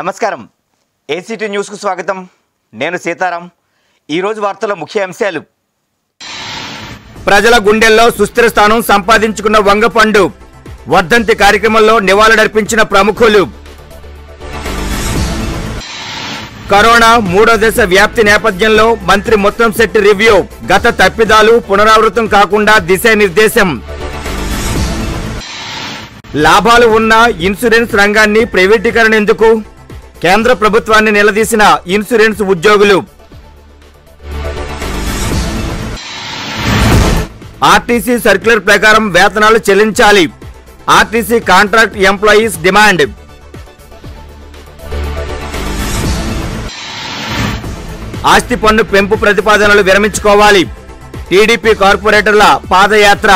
నమస్కారం ఏసీటీ న్యూస్కు స్వాగతం నేను సీతారాం ఈరోజు వార్తల ముఖ్య అంశాలు ప్రజల గుండెల్లో సుస్థిర స్థానం సంపాదించుకున్న వంగపండు వర్ధంతి కార్యక్రమంలో నివాళులర్పించిన ప్రముఖులు కరోనా మూడో దశ వ్యాప్తి నేపథ్యంలో మంత్రి ముత్తంశెట్టి రివ్యూ గత తప్పిదాలు పునరావృతం కాకుండా దిశానిర్దేశం లాభాలు ఉన్న ఇన్సూరెన్స్ రంగాన్ని ప్రైవేటీకరణ ఎందుకు కేంద్ర ప్రభుత్వాన్ని నిలదీసిన ఇన్సూరెన్స్ ఉద్యోగులు ఆర్టీసీ సర్క్యులర్ ప్రకారం వేతనాలు చెల్లించాలి ఆర్టీసీ కాంట్రాక్ట్ ఎంప్లాయీస్ డిమాండ్ ఆస్తి పన్ను పెంపు ప్రతిపాదనలు విరమించుకోవాలి టీడీపీ కార్పొరేటర్ల పాదయాత్ర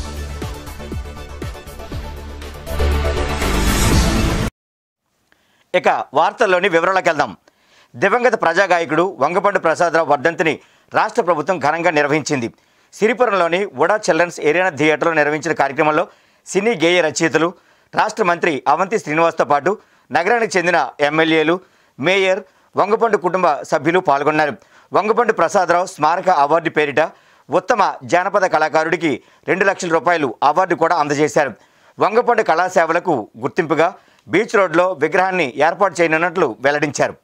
ఇక వార్తల్లోని వివరాలకు వెళ్దాం దివంగత ప్రజాగాయకుడు వంగపండు ప్రసాదరావు వర్ధంతిని రాష్ట్ర ప్రభుత్వం ఘనంగా నిర్వహించింది సిరిపురంలోని ఉడా చిల్డ్రన్స్ ఏరియా థియేటర్లో నిర్వహించిన కార్యక్రమంలో సినీ గేయ రచయితలు రాష్ట్ర మంత్రి అవంతి శ్రీనివాస్తో పాటు నగరానికి చెందిన ఎమ్మెల్యేలు మేయర్ వంగపండు కుటుంబ సభ్యులు పాల్గొన్నారు వంగపండు ప్రసాదరావు స్మారక అవార్డు పేరిట ఉత్తమ జానపద కళాకారుడికి రెండు లక్షల రూపాయలు అవార్డు కూడా అందజేశారు వంగపండు కళాసేవలకు గుర్తింపుగా బీచ్ రోడ్లో విగ్రహాన్ని ఏర్పాటు చేయనున్నట్లు వెల్లడించారు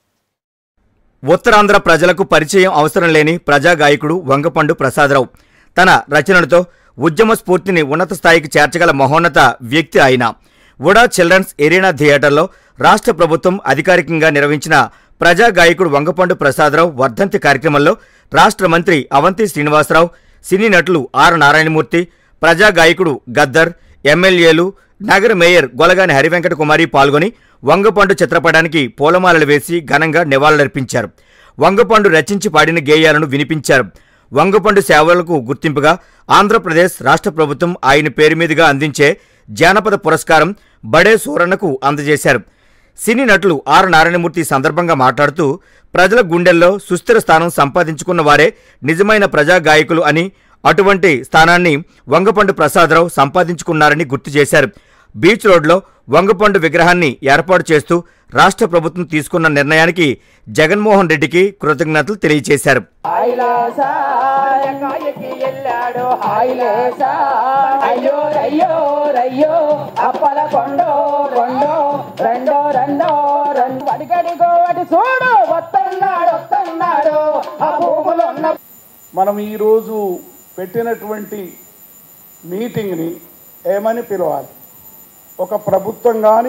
ఉత్తరాంధ్ర ప్రజలకు పరిచయం అవసరం లేని ప్రజాగాయకుడు వంగపండు ప్రసాదరావు తన రచనలతో ఉద్యమ స్ఫూర్తిని ఉన్నత స్థాయికి చేర్చగల మహోన్నత వ్యక్తి ఆయన ఉడా చిల్డ్రన్స్ ఎరీనా థియేటర్లో రాష్ట్ర ప్రభుత్వం అధికారికంగా నిర్వహించిన ప్రజాగాయకుడు వంగపండు ప్రసాదరావు వర్ధంతి కార్యక్రమంలో రాష్ట్ర మంత్రి అవంతి శ్రీనివాసరావు సినీ నటులు ఆర్ నారాయణమూర్తి ప్రజాగాయకుడు గద్దర్ ఎమ్మెల్యేలు నగర మేయర్ గొలగాని హరివెంకట కుమారి పాల్గొని వంగపండు చిత్రపటానికి పూలమాలలు వేసి ఘనంగా నివాళులర్పించారు వంగపండు రచించి పాడిన గేయాలను వినిపించారు వంగపండు సేవలకు గుర్తింపుగా ఆంధ్రప్రదేశ్ రాష్ట్ర ప్రభుత్వం ఆయన పేరు మీదుగా అందించే జానపద పురస్కారం బడే సూరన్నకు అందజేశారు సినీ నటులు ఆర్ నారాయణమూర్తి ఈ సందర్భంగా మాట్లాడుతూ ప్రజల గుండెల్లో సుస్థిర స్థానం సంపాదించుకున్న వారే నిజమైన ప్రజా గాయకులు అని అటువంటి స్థానాన్ని వంగపండు ప్రసాదరావు సంపాదించుకున్నారని గుర్తు చేశారు బీచ్ రోడ్లో వంగపండు విగ్రహాన్ని ఏర్పాటు చేస్తూ రాష్ట్ర ప్రభుత్వం తీసుకున్న నిర్ణయానికి జగన్మోహన్ రెడ్డికి కృతజ్ఞతలు తెలియజేశారు హైలాసా ఎక్కి వెళ్ళాడు హైలేసా అయ్యో రయ్యో రయ్యో అప్పల కొండో కొండో రెండో రెండో రెండు అడిగడిగో అటు చూడు వస్తున్నాడు వస్తున్నాడు ఆ భూములు ఉన్న మనం ఈరోజు పెట్టినటువంటి మీటింగ్ని ఏమని పిలవాలి ఒక ప్రభుత్వం కానీ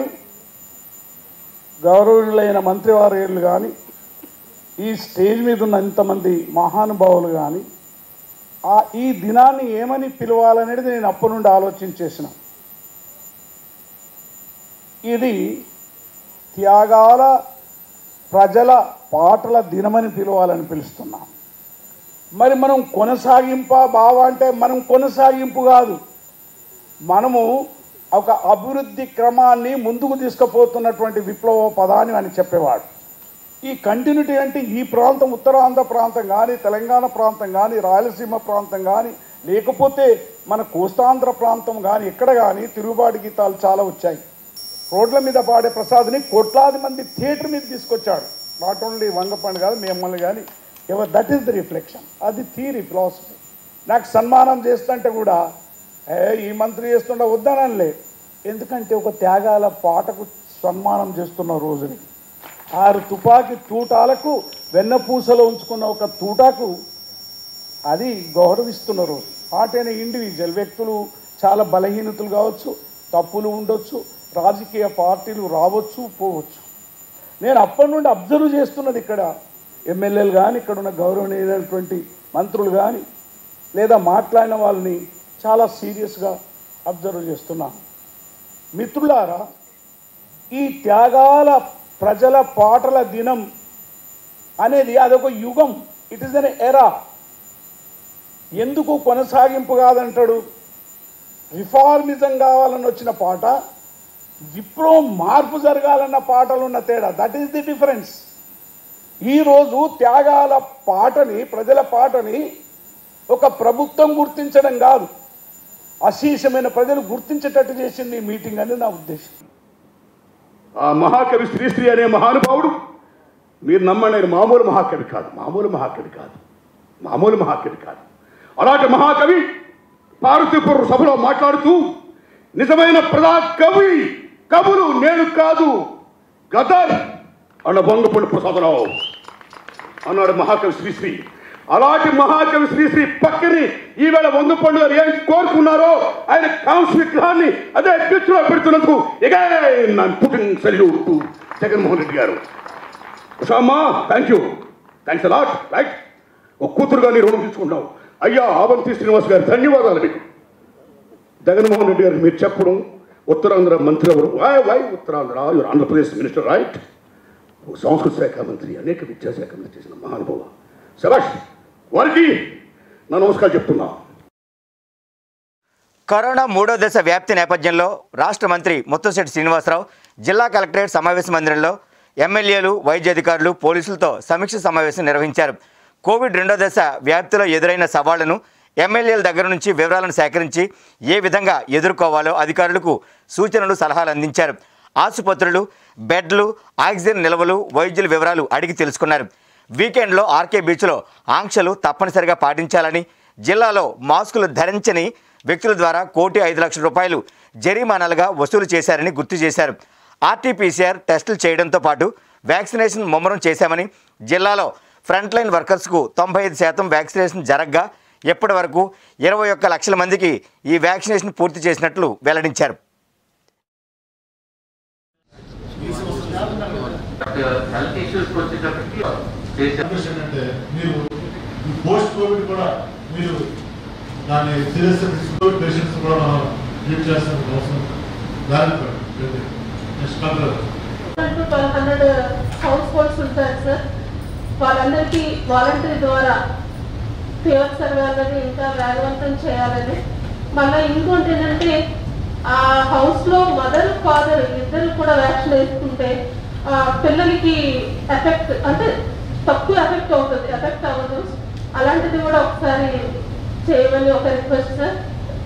గౌరవనీయులైన మంత్రివర్యులు కానీ ఈ స్టేజ్ మీద ఉన్న ఇంతమంది మహానుభావులు కానీ ఆ ఈ దినాన్ని ఏమని పిలవాలనేది నేను అప్పటి నుండి ఆలోచించేసిన ఇది త్యాగాల ప్రజల పాటల దినమని పిలవాలని పిలుస్తున్నాం మరి మనం కొనసాగింప బావ అంటే మనం కొనసాగింపు కాదు మనము ఒక అభివృద్ధి క్రమాన్ని ముందుకు తీసుకుపోతున్నటువంటి విప్లవ పదాన్ని అని చెప్పేవాడు ఈ కంటిన్యూటీ అంటే ఈ ప్రాంతం ఉత్తరాంధ్ర ప్రాంతం కానీ తెలంగాణ ప్రాంతం కానీ రాయలసీమ ప్రాంతం కానీ లేకపోతే మన కోస్తాంధ్ర ప్రాంతం కానీ ఎక్కడ కానీ తిరుగుబాటు గీతాలు చాలా వచ్చాయి రోడ్ల మీద పాడే ప్రసాద్ని కోట్లాది మంది థియేటర్ మీద తీసుకొచ్చాడు నాట్ ఓన్లీ వంగపండు కాదు మిమ్మల్ని కానీ ever that is the reflection అది థీరీ ఫిలాసఫీ నాకు సన్మానం చేస్తుంటే కూడా ఏ ఈ మంత్రి చేస్తుండ వద్దనలే ఎందుకంటే ఒక త్యాగాల పాటకు సన్మానం చేస్తున్న రోజుని ఆరు తుపాకీ తూటాలకు వెన్నపూసలో ఉంచుకున్న ఒక తూటాకు అది గౌరవిస్తున్న రోజు పాటైన ఇండివిజువల్ వ్యక్తులు చాలా బలహీనతలు కావచ్చు తప్పులు ఉండొచ్చు రాజకీయ పార్టీలు రావచ్చు పోవచ్చు నేను అప్పటి నుండి అబ్జర్వ్ చేస్తున్నది ఇక్కడ ఎమ్మెల్యేలు కానీ ఇక్కడ ఉన్న గౌరవనీయమైనటువంటి మంత్రులు కానీ లేదా మాట్లాడిన వాళ్ళని చాలా సీరియస్గా అబ్జర్వ్ చేస్తున్నాను మిత్రులారా ఈ త్యాగాల ప్రజల పాటల దినం అనేది అదొక యుగం ఇట్ ఈస్ అన్ ఎరా ఎందుకు కొనసాగింపు కాదంటాడు రిఫార్మిజం కావాలని వచ్చిన పాట విప్లవం మార్పు జరగాలన్న పాటలు ఉన్న తేడా దట్ ఈస్ ది డిఫరెన్స్ ఈరోజు త్యాగాల పాటని ప్రజల పాటని ఒక ప్రభుత్వం గుర్తించడం కాదు అశేషమైన ప్రజలు గుర్తించేటట్టు చేసింది ఈ మీటింగ్ అని నా ఉద్దేశం ఆ మహాకవి శ్రీశ్రీ అనే మహానుభావుడు మీరు నమ్మండి ఆయన మామూలు మహాకవి కాదు మామూలు మహాకవి కాదు మామూలు మహాకవి కాదు అలాంటి మహాకవి పార్వతీపురం సభలో మాట్లాడుతూ నిజమైన ప్రజా కవి కవులు నేను కాదు గదర్ అన్న బొంగపల్లి ప్రసాదరావు అన్నాడు మహాకవి శ్రీశ్రీ అలాంటి మహాకవి శ్రీశ్రీ పక్కని ఈవేళ వంగపండు గారు ఏం కోరుకున్నారో ఆయన కాంస్ విగ్రహాన్ని అదే పిచ్చులో పెడుతున్నందుకు again putting salute Jaganmohan Reddy garu ఉషామ్మా thank you thanks a lot right ఒక కూతురుగా నీ రుణం తీసుకుంటాం అయ్యా ఆవంతి శ్రీనివాస్ గారు ధన్యవాదాలు మీకు జగన్మోహన్ రెడ్డి గారికి మీరు చెప్పడం ఉత్తరాంధ్ర మంత్రి ఎవరు why why Uttarandhra your Andhra Pradesh minister right సంస్కృత శాఖ మంత్రి అనేక విద్యాశాఖ మంత్రి చేసిన మహానుభావ శభాష్ వారికి నా నమస్కారం చెప్తున్నా కరోనా మూడో దశ వ్యాప్తి నేపథ్యంలో రాష్ట్ర మంత్రి ముత్తంశెట్టి శ్రీనివాసరావు జిల్లా కలెక్టరేట్ సమావేశ మందిరంలో ఎమ్మెల్యేలు వైద్య అధికారులు పోలీసులతో సమీక్ష సమావేశం నిర్వహించారు కోవిడ్ రెండో దశ వ్యాప్తిలో ఎదురైన సవాళ్లను ఎమ్మెల్యేల దగ్గర నుంచి వివరాలను సేకరించి ఏ విధంగా ఎదుర్కోవాలో అధికారులకు సూచనలు సలహాలు అందించారు ఆసుపత్రులు బెడ్లు ఆక్సిజన్ నిల్వలు వైద్యుల వివరాలు అడిగి తెలుసుకున్నారు వీకెండ్లో ఆర్కే బీచ్లో ఆంక్షలు తప్పనిసరిగా పాటించాలని జిల్లాలో మాస్కులు ధరించని వ్యక్తుల ద్వారా కోటి ఐదు లక్షల రూపాయలు జరిమానాలుగా వసూలు చేశారని గుర్తు చేశారు ఆర్టీపీసీఆర్ టెస్టులు చేయడంతో పాటు వ్యాక్సినేషన్ ముమ్మరం చేశామని జిల్లాలో ఫ్రంట్ లైన్ వర్కర్స్కు తొంభై ఐదు శాతం వ్యాక్సినేషన్ జరగ్గా ఇప్పటి వరకు ఇరవై ఒక్క లక్షల మందికి ఈ వ్యాక్సినేషన్ పూర్తి చేసినట్లు వెల్లడించారు హెల్త్ ఇష్యూస్ వచ్చేటప్పటికి చేసే కండిషన్ అంటే మీరు ఈ పోస్ట్ కోవిడ్ కూడా మీరు దాన్ని సీరియస్ కోవిడ్ పేషెంట్స్ కూడా మనం ట్రీట్ చేస్తాం అవసరం దాని next control twelve hundred households ఉంటారు సార్ వాళ్ళందరికీ వాలంటీర్ ద్వారా ఫీవర్ సర్వే అనేది ఇంకా వేగవంతం చేయాలని మళ్ళీ ఇంకోటి ఏంటంటే ఆ హౌస్లో మదర్ ఫాదర్ ఇద్దరు కూడా వ్యాక్సిన్ వేసుకుంటే ఆ పిల్లలకి ఎఫెక్ట్ అంటే తక్కువ ఎఫెక్ట్ అవుతుంది ఎఫెక్ట్ అవ్వదు అలాంటిది కూడా ఒకసారి చేయమని ఒక రిక్వెస్ట్ సార్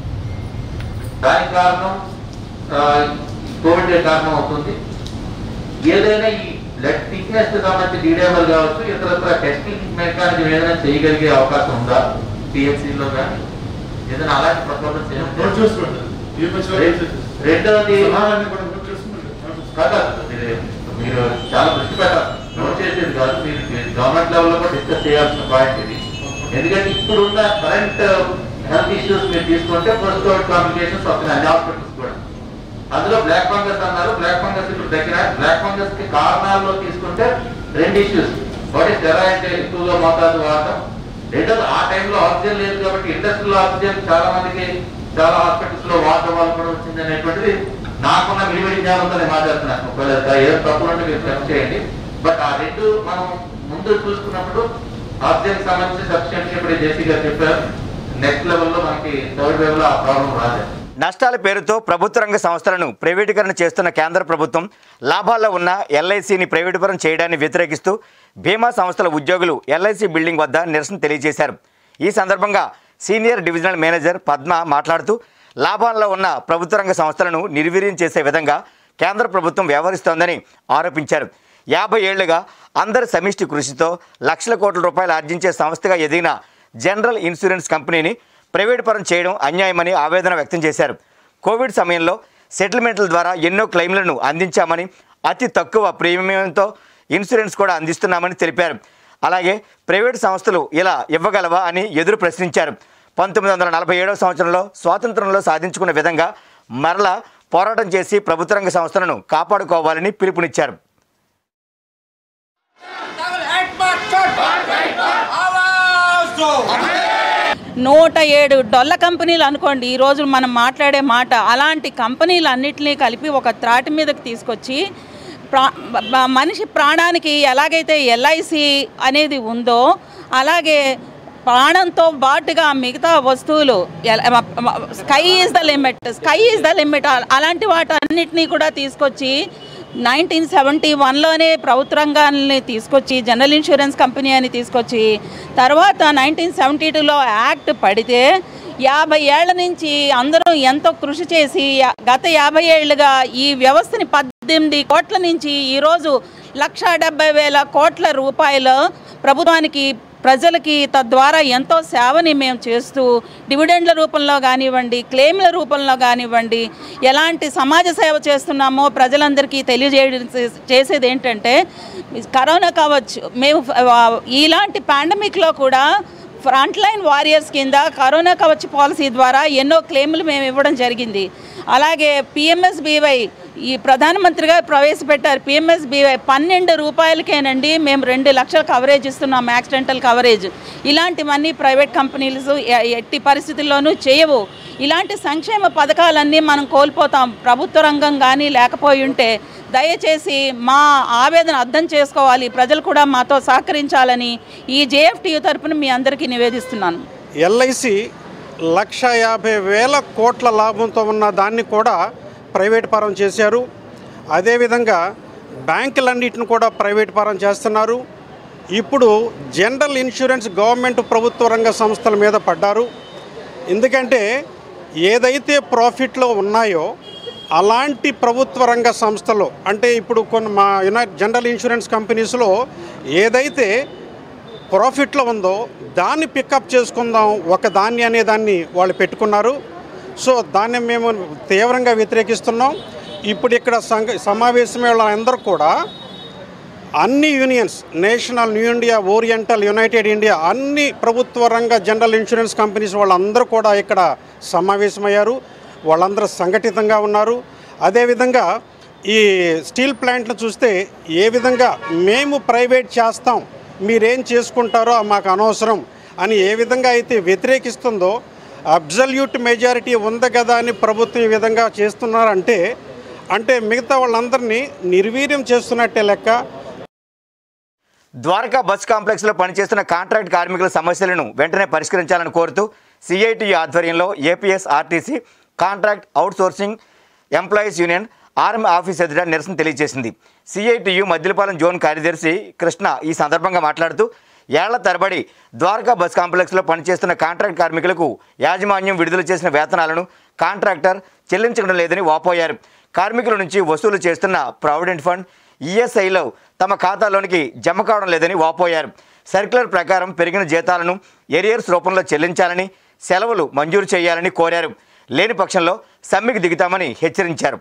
దానికి కారణం ఆ, కోవిడ్ కారణం అవుతుంది ఏదైనా ఈ బ్లడ్ థిక్నెస్ సంబంధించి డీడేబుల్ కావచ్చు ఇతరత్ర టెస్టింగ్ మెకానిజం ఏదైనా చేయగలిగే అవకాశం ఉందా PHC లో కానీ ఏదైనా అలాంటి పర్ఫార్మెన్స్ నోట్ చేసుకోండి ఏ పచ్చి రెండవది సలహాలన్నీ కూడా నోట్ చేసుకోండి కాదు మీరు మీరు చాలా దృష్టి పెట్టాలి నోట్ చేసేది కాదు మీరు గవర్నమెంట్ లెవెల్లో కూడా డిస్కస్ చేయాల్సిన పాయింట్ ఇది ఎందుకంటే ఇప్పుడున్న కరెంట్ హెల్త్ ఇష్యూస్ మీరు తీసుకుంటే పోస్ట్ కోవిడ్ కాంప్లికేషన్స్ వస్తున్నాయి అన్ని హాస్పిటల్స్ కూడా అందులో బ్లాక్ ఫంగస్ అన్నారు బ్లాక్ ఫంగస్ ఇప్పుడు దగ్గర బ్లాక్ ఫంగస్ కి కారణాల్లో తీసుకుంటే రెండు ఇష్యూస్ ఒకటి స్టెరాయిడ్ ఎక్కువగా మోతాదు వాడటం రెండోది ఆ టైంలో ఆక్సిజన్ లేదు కాబట్టి ఇండస్ట్రియల్ ఆక్సిజన్ చాలా మందికి చాలా హాస్పిటల్స్ లో వాడటం వల్ల కూడా వచ్చింది అనేటువంటిది నాకున్న విడివిడి జ్ఞానంతో నేను మాట్లాడుతున్నాను ఒకవేళ ఏదో తప్పులు ఉంటే మీరు చెక్ చేయండి బట్ ఆ రెండు మనం ముందు చూసుకున్నప్పుడు ఆక్సిజన్ సంబంధించి సఫిషియెంట్ ఇప్పుడు జేసీ గారు చెప్పారు నెక్స్ట్ లెవెల్లో మనకి థర్డ్ వేవ్ లో ఆ ప్రాబ్లం రాలేదు నష్టాల పేరుతో ప్రభుత్వ రంగ సంస్థలను ప్రైవేటీకరణ చేస్తున్న కేంద్ర ప్రభుత్వం లాభాల్లో ఉన్న ఎల్ఐసిని ప్రైవేటీకరణ చేయడాన్ని వ్యతిరేకిస్తూ బీమా సంస్థల ఉద్యోగులు ఎల్ఐసి బిల్డింగ్ వద్ద నిరసన తెలియజేశారు ఈ సందర్భంగా సీనియర్ డివిజనల్ మేనేజర్ పద్మ మాట్లాడుతూ లాభాల్లో ఉన్న ప్రభుత్వ రంగ సంస్థలను నిర్వీర్యం చేసే విధంగా కేంద్ర ప్రభుత్వం వ్యవహరిస్తోందని ఆరోపించారు యాభై ఏళ్లుగా అందరి సమిష్టి కృషితో లక్షల కోట్ల రూపాయలు ఆర్జించే సంస్థగా ఎదిగిన జనరల్ ఇన్సూరెన్స్ కంపెనీని ప్రైవేట్ పరం చేయడం అన్యాయమని ఆవేదన వ్యక్తం చేశారు కోవిడ్ సమయంలో సెటిల్మెంట్ల ద్వారా ఎన్నో క్లెయిమ్లను అందించామని అతి తక్కువ ప్రీమియంతో ఇన్సూరెన్స్ కూడా అందిస్తున్నామని తెలిపారు అలాగే ప్రైవేట్ సంస్థలు ఇలా ఇవ్వగలవా అని ఎదురు ప్రశ్నించారు పంతొమ్మిది వందల నలభై ఏడవ సంవత్సరంలో స్వాతంత్రంలో సాధించుకున్న విధంగా మరలా పోరాటం చేసి ప్రభుత్వ రంగ సంస్థలను కాపాడుకోవాలని పిలుపునిచ్చారు నూట ఏడు డొల్ల కంపెనీలు అనుకోండి ఈ రోజు మనం మాట్లాడే మాట అలాంటి కంపెనీలు అన్నిటినీ కలిపి ఒక త్రాటి మీదకి తీసుకొచ్చి ప్రా బ- మనిషి ప్రాణానికి ఎలాగైతే ఎల్ఐసి అనేది ఉందో అలాగే ప్రాణంతో బాటుగా మిగతా వస్తువులు sky is the limit sky is the limit అలాంటి వాటన్నిటినీ కూడా తీసుకొచ్చి నైన్టీన్ సెవెంటీ వన్లోనే ప్రభుత్వ రంగాన్ని తీసుకొచ్చి జనరల్ ఇన్సూరెన్స్ కంపెనీ అని తీసుకొచ్చి తర్వాత నైన్టీన్ సెవెంటీ టూలో యాక్ట్ పడితే యాభై ఏళ్ల నుంచి అందరూ ఎంతో కృషి చేసి యా- గత యాభై ఏళ్ళుగా ఈ వ్యవస్థని పద్దెనిమిది కోట్ల నుంచి ఈరోజు లక్ష డెబ్బై వేల కోట్ల రూపాయలు ప్రభుత్వానికి ప్రజలకి తద్వారా ఎంతో సేవని మేము చేస్తూ డివిడెండ్ల రూపంలో కానివ్వండి క్లెయిమ్ల రూపంలో కానివ్వండి ఎలాంటి సమాజ సేవ చేస్తున్నామో ప్రజలందరికీ తెలియజేయడం చే- చేసేది ఏంటంటే కరోనా కావచ్చు మేము ఆ, ఇలాంటి పాండమిక్లో కూడా ఫ్రంట్ లైన్ వారియర్స్ కింద కరోనా కవచ్ పాలసీ ద్వారా ఎన్నో క్లెయిమ్లు మేము ఇవ్వడం జరిగింది అలాగే పిఎంఎస్బీవై ఈ ప్రధానమంత్రిగా ప్రవేశపెట్టారు పిఎంఎస్బీవై పన్నెండు రూపాయలకేనండి మేము రెండు లక్షల కవరేజ్ ఇస్తున్నాం యాక్సిడెంటల్ కవరేజ్ ఇలాంటివన్నీ ప్రైవేట్ కంపెనీలు ఎ- ఎట్టి పరిస్థితుల్లోనూ చేయవు ఇలాంటి సంక్షేమ పథకాలన్నీ మనం కోల్పోతాం ప్రభుత్వ రంగం కానీ లేకపోయి ఉంటే దయచేసి మా ఆవేదన అర్థం చేసుకోవాలి ప్రజలు కూడా మాతో సహకరించాలని ఈ జేఎఫ్టీయు తరపున మీ అందరికీ నివేదిస్తున్నాను ఎల్ఐసి లక్ష యాభై వేల కోట్ల లాభంతో ఉన్న దాన్ని కూడా ప్రైవేట్ పరం చేశారు అదేవిధంగా బ్యాంకులన్నిటిని కూడా ప్రైవేట్ పరం చేస్తున్నారు ఇప్పుడు జనరల్ ఇన్సూరెన్స్ గవర్నమెంట్ ప్రభుత్వ రంగ సంస్థల మీద పడ్డారు ఎందుకంటే ఏదైతే ప్రాఫిట్లో ఉన్నాయో అలాంటి ప్రభుత్వ రంగ సంస్థలు అంటే ఇప్పుడు కొన్ని మా యునైట్ జనరల్ ఇన్సూరెన్స్ కంపెనీస్లో ఏదైతే ప్రాఫిట్లో ఉందో దాన్ని పికప్ చేసుకుందాం ఒక దాన్ని అనే దాన్ని వాళ్ళు పెట్టుకున్నారు సో దాన్ని మేము తీవ్రంగా వ్యతిరేకిస్తున్నాం ఇప్పుడు ఇక్కడ సంఘ సమావేశమైన వాళ్ళందరూ కూడా అన్ని unions national new India oriental united India అన్ని ప్రభుత్వ రంగ జనరల్ ఇన్సూరెన్స్ కంపెనీస్ వాళ్ళందరూ కూడా ఇక్కడ సమావేశమయ్యారు వాళ్ళందరూ సంఘటితంగా ఉన్నారు అదేవిధంగా ఈ స్టీల్ ప్లాంట్ను చూస్తే ఏ విధంగా మేము ప్రైవేట్ చేస్తాం మీరేం చేసుకుంటారో మాకు అనవసరం అని ఏ విధంగా అయితే వ్యతిరేకిస్తుందో అబ్జల్యూట్ మెజారిటీ ఉంది కదా అని ప్రభుత్వం ఈ విధంగా చేస్తున్నారంటే అంటే మిగతా వాళ్ళందరినీ నిర్వీర్యం చేస్తున్నట్టే లెక్క ద్వారకా బస్ కాంప్లెక్స్ లో పనిచేస్తున్న కాంట్రాక్ట్ కార్మికుల సమస్యలను వెంటనే పరిష్కరించాలని కోరుతూ సిఐటి ఆధ్వర్యంలో APS RTC contract outsourcing employees union RM office ఎదుట నిరసన తెలియజేసింది సిఐటియు మద్దిలపాలెం జోన్ కార్యదర్శి కృష్ణ ఈ సందర్భంగా మాట్లాడుతూ ఏళ్ల తరబడి ద్వారకా బస్ కాంప్లెక్స్లో పనిచేస్తున్న కాంట్రాక్ట్ కార్మికులకు యాజమాన్యం విడుదల చేసిన వేతనాలను కాంట్రాక్టర్ చెల్లించడం లేదని వాపోయారు కార్మికుల నుంచి వసూలు చేస్తున్న ప్రావిడెంట్ ఫండ్ ఈఎస్ఐలో తమ ఖాతాలోనికి జమ కావడం లేదని వాపోయారు సర్క్యులర్ ప్రకారం పెరిగిన జీతాలను ఎరియర్స్ రూపంలో చెల్లించాలని సెలవులు మంజూరు చేయాలని కోరారు లేని పక్షంలో సమ్మెకు దిగుతామని హెచ్చరించారు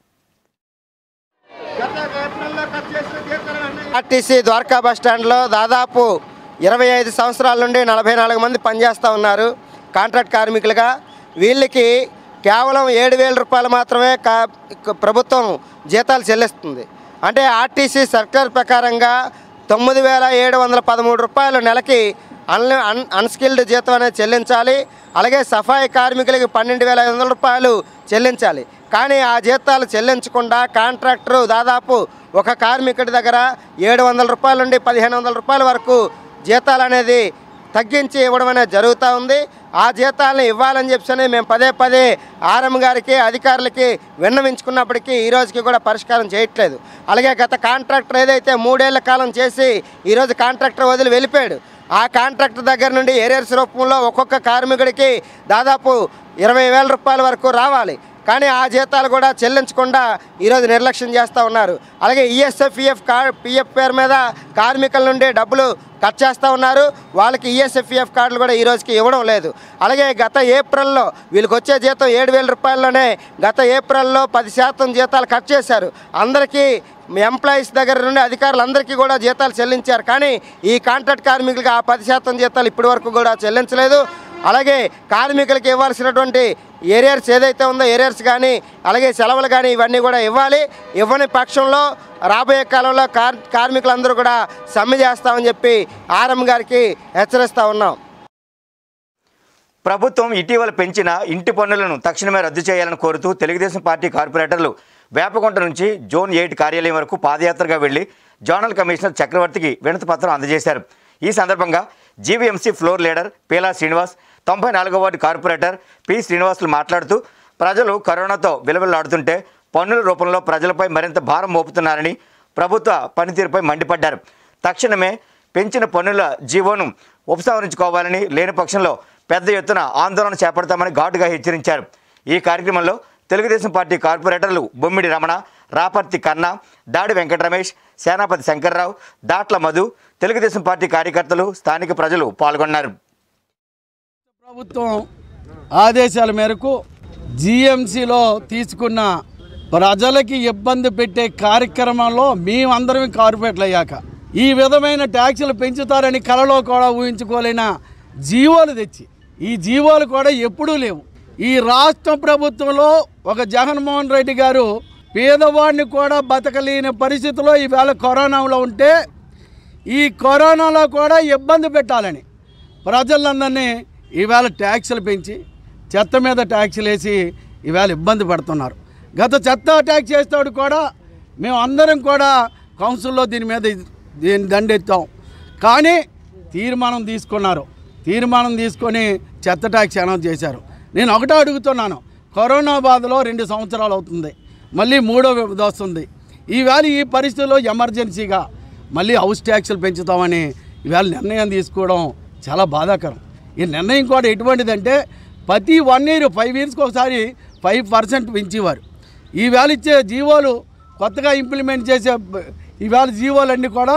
ఆర్టీసీ ద్వారకా బస్ స్టాండ్లో దాదాపు ఇరవై ఐదు సంవత్సరాల నుండి నలభై నాలుగు మంది పనిచేస్తూ ఉన్నారు కాంట్రాక్ట్ కార్మికులుగా వీళ్ళకి కేవలం ఏడు వేల రూపాయలు మాత్రమే కా ప్రభుత్వం జీతాలు చెల్లిస్తుంది అంటే ఆర్టీసీ సర్కార్ ప్రకారంగా తొమ్మిది వేల ఏడు వందల పదమూడు రూపాయలు నెలకి అన్ అన్ అన్స్కిల్డ్ జీతం అనేది చెల్లించాలి అలాగే సఫాయి కార్మికులకి పన్నెండు వేల ఐదు వందల రూపాయలు చెల్లించాలి కానీ ఆ జీతాలు చెల్లించకుండా కాంట్రాక్టరు దాదాపు ఒక కార్మికుడి దగ్గర ఏడు వందల రూపాయల నుండి పదిహేను వందల రూపాయల వరకు జీతాలు అనేది తగ్గించి ఇవ్వడం అనేది జరుగుతూ ఉంది ఆ జీతాలను ఇవ్వాలని చెప్పని మేము పదే పదే ఆర్ఎం గారికి అధికారులకి విన్నవించుకున్నప్పటికీ ఈ రోజుకి కూడా పరిష్కారం చేయట్లేదు అలాగే గత కాంట్రాక్టర్ ఏదైతే మూడేళ్ల కాలం చేసి ఈరోజు కాంట్రాక్టర్ వదిలి వెళ్ళిపోయాడు ఆ కాంట్రాక్టర్ దగ్గర నుండి ఏరియర్స్ రూపంలో ఒక్కొక్క కార్మికుడికి దాదాపు ఇరవై వేల రూపాయల వరకు రావాలి కానీ ఆ జీతాలు కూడా చెల్లించకుండా ఈరోజు నిర్లక్ష్యం చేస్తూ ఉన్నారు అలాగే ఈఎస్ఎఫ్ఈఎఫ్ కా పిఎఫ్ పేరు మీద కార్మికుల నుండి డబ్బులు కట్ చేస్తూ ఉన్నారు వాళ్ళకి ఈఎస్ఎఫ్ఈఎఫ్ కార్డులు కూడా ఈ రోజుకి ఇవ్వడం లేదు అలాగే గత ఏప్రిల్లో వీళ్ళకి వచ్చే జీతం ఏడు వేల రూపాయల్లోనే గత ఏప్రిల్లో పది శాతం జీతాలు కట్ చేశారు అందరికీ ఎంప్లాయీస్ దగ్గర నుండి అధికారులందరికీ కూడా జీతాలు చెల్లించారు కానీ ఈ కాంట్రాక్ట్ కార్మికులకి ఆ పది శాతం జీతాలు ఇప్పటి వరకు కూడా చెల్లించలేదు అలాగే కార్మికులకి ఇవ్వాల్సినటువంటి ఏరియర్స్ ఏదైతే ఉందో ఏరియర్స్ కానీ అలాగే సెలవులు కానీ ఇవన్నీ కూడా ఇవ్వాలి ఇవ్వని పక్షంలో రాబోయే కాలంలో కార్ కార్మికులందరూ కూడా సమ్మె చేస్తామని చెప్పి ఆర్ఎం గారికి హెచ్చరిస్తూ ఉన్నాం ప్రభుత్వం ఇటీవల పెంచిన ఇంటి పన్నులను తక్షణమే రద్దు చేయాలని కోరుతూ తెలుగుదేశం పార్టీ కార్పొరేటర్లు వేపకుంట నుంచి జోన్ ఎయిట్ కార్యాలయం వరకు పాదయాత్రగా వెళ్లి జోనల్ కమిషనర్ చక్రవర్తికి వినతి పత్రం అందజేశారు ఈ సందర్భంగా GVMC floor leader Peela Srinivas తొంభై నాలుగో వార్డు కార్పొరేటర్ పి శ్రీనివాసులు మాట్లాడుతూ ప్రజలు కరోనాతో విలువలాడుతుంటే పన్నుల రూపంలో ప్రజలపై మరింత భారం మోపుతున్నారని ప్రభుత్వ పనితీరుపై మండిపడ్డారు తక్షణమే పెంచిన పన్నుల జీవోను ఉపసంహరించుకోవాలని లేని పక్షంలో పెద్ద ఎత్తున ఆందోళన చేపడతామని ఘాటుగా హెచ్చరించారు ఈ కార్యక్రమంలో తెలుగుదేశం పార్టీ కార్పొరేటర్లు బొమ్మిడి రమణ రాపర్తి కన్నా దాడి వెంకట రమేష్ సేనాపతి శంకర్రావు దాట్ల మధు తెలుగుదేశం పార్టీ కార్యకర్తలు స్థానిక ప్రజలు పాల్గొన్నారు ప్రభుత్వం ఆదేశాల మేరకు జిఎంసిలో తీసుకున్న ప్రజలకి ఇబ్బంది పెట్టే కార్యక్రమంలో మేమందరం కార్పొరేట్లు అయ్యాక ఈ విధమైన ట్యాక్సులు పెంచుతారని కలలో కూడా ఊహించుకోలేన జీవోలు తెచ్చి ఈ జీవోలు కూడా ఎప్పుడూ లేవు ఈ రాష్ట్ర ప్రభుత్వంలో ఒక జగన్మోహన్ రెడ్డి గారు పేదవాడిని కూడా బతకలేని పరిస్థితిలో ఈవేళ కరోనాలో ఉంటే ఈ కరోనాలో కూడా ఇబ్బంది పెట్టాలని ప్రజలందరినీ ఈవేళ ట్యాక్సులు పెంచి చెత్త మీద ట్యాక్సులు వేసి ఈవేళ ఇబ్బంది పడుతున్నారు గత చెత్త ట్యాక్స్ వేస్తాడు కూడా మేము అందరం కూడా కౌన్సిల్లో దీని మీద దీన్ని దండెత్తాం కానీ తీర్మానం తీసుకున్నారు తీర్మానం తీసుకొని చెత్త ట్యాక్స్ అనౌన్స్ చేశారు నేను ఒకటే అడుగుతున్నాను కరోనా బాధలో రెండు సంవత్సరాలు అవుతుంది మళ్ళీ మూడో విపత్తు వస్తుంది ఈవేళ ఈ పరిస్థితుల్లో ఎమర్జెన్సీగా మళ్ళీ హౌస్ ట్యాక్సులు పెంచుతామని ఈవేళ నిర్ణయం తీసుకోవడం చాలా బాధాకరం ఈ నిర్ణయం కూడా ఎటువంటిదంటే ప్రతి వన్ ఇయర్ ఫైవ్ ఇయర్స్కి ఒకసారి ఫైవ్ పర్సెంట్ పెంచేవారు ఈవేళ ఇచ్చే జీవోలు కొత్తగా ఇంప్లిమెంట్ చేసే బ- ఈవేళ జీవోలన్నీ కూడా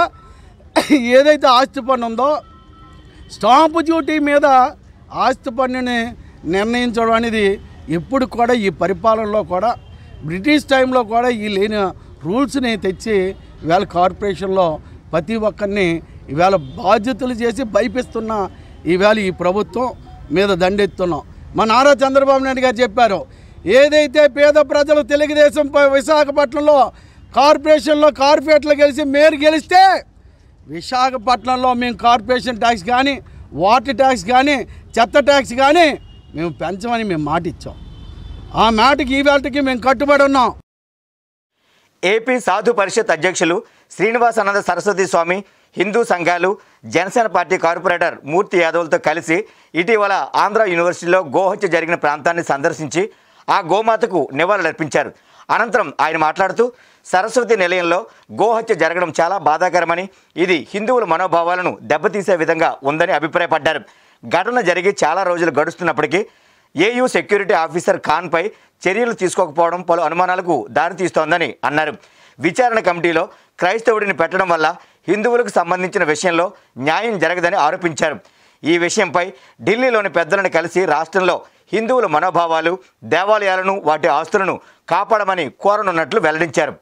ఏదైతే ఆస్తి పన్ను ఉందో స్టాంపు డ్యూటీ మీద ఆస్తి పన్నుని నిర్ణయించడం అనేది ఎప్పుడు కూడా ఈ పరిపాలనలో కూడా బ్రిటిష్ టైంలో కూడా ఈ లేని రూల్స్ని తెచ్చి ఇవాళ కార్పొరేషన్లో ప్రతి ఒక్కరిని ఇవాళ బాధ్యతలు చేసి భయపిస్తున్న ఈవేళ ఈ ప్రభుత్వం మీద దండెత్తున్నాం మా నారా చంద్రబాబు నాయుడు గారు చెప్పారు ఏదైతే పేద ప్రజలు తెలుగుదేశం ప- విశాఖపట్నంలో కార్పొరేషన్లో కార్పొరేట్లు గెలిచి మేయర్ గెలిస్తే విశాఖపట్నంలో మేము కార్పొరేషన్ ట్యాక్స్ కానీ వాటర్ ట్యాక్స్ కానీ చెత్త ట్యాక్స్ కానీ మేము పెంచమని మేము మాట ఇచ్చాం ఆ మాటకి ఈ వేళకి మేము కట్టుబడి ఉన్నాం ఏపీ సాధు పరిషత్ అధ్యక్షులు శ్రీనివాసానంద సరస్వతి స్వామి హిందూ సంఘాలు జనసేన పార్టీ కార్పొరేటర్ మూర్తి యాదవ్లతో కలిసి ఇటీవల ఆంధ్ర యూనివర్సిటీలో గోహత్య జరిగిన ప్రాంతాన్ని సందర్శించి ఆ గోమాతకు నివాళులర్పించారు అనంతరం ఆయన మాట్లాడుతూ సరస్వతి నిలయంలో గోహత్య జరగడం చాలా బాధాకరమని ఇది హిందువుల మనోభావాలను దెబ్బతీసే విధంగా ఉందని అభిప్రాయపడ్డారు ఘటన జరిగి చాలా రోజులు గడుస్తున్నప్పటికీ ఏయూ సెక్యూరిటీ ఆఫీసర్ ఖాన్పై చర్యలు తీసుకోకపోవడం పలు అనుమానాలకు దారితీస్తోందని అన్నారు విచారణ కమిటీలో క్రైస్తవుడిని పెట్టడం వల్ల హిందువులకు సంబంధించిన విషయంలో న్యాయం జరగదని ఆరోపించారు ఈ విషయంపై ఢిల్లీలోని పెద్దలను కలిసి రాష్ట్రంలో హిందువుల మనోభావాలు దేవాలయాలను వాటి ఆస్తులను కాపాడమని కోరనున్నట్లు వెల్లడించారు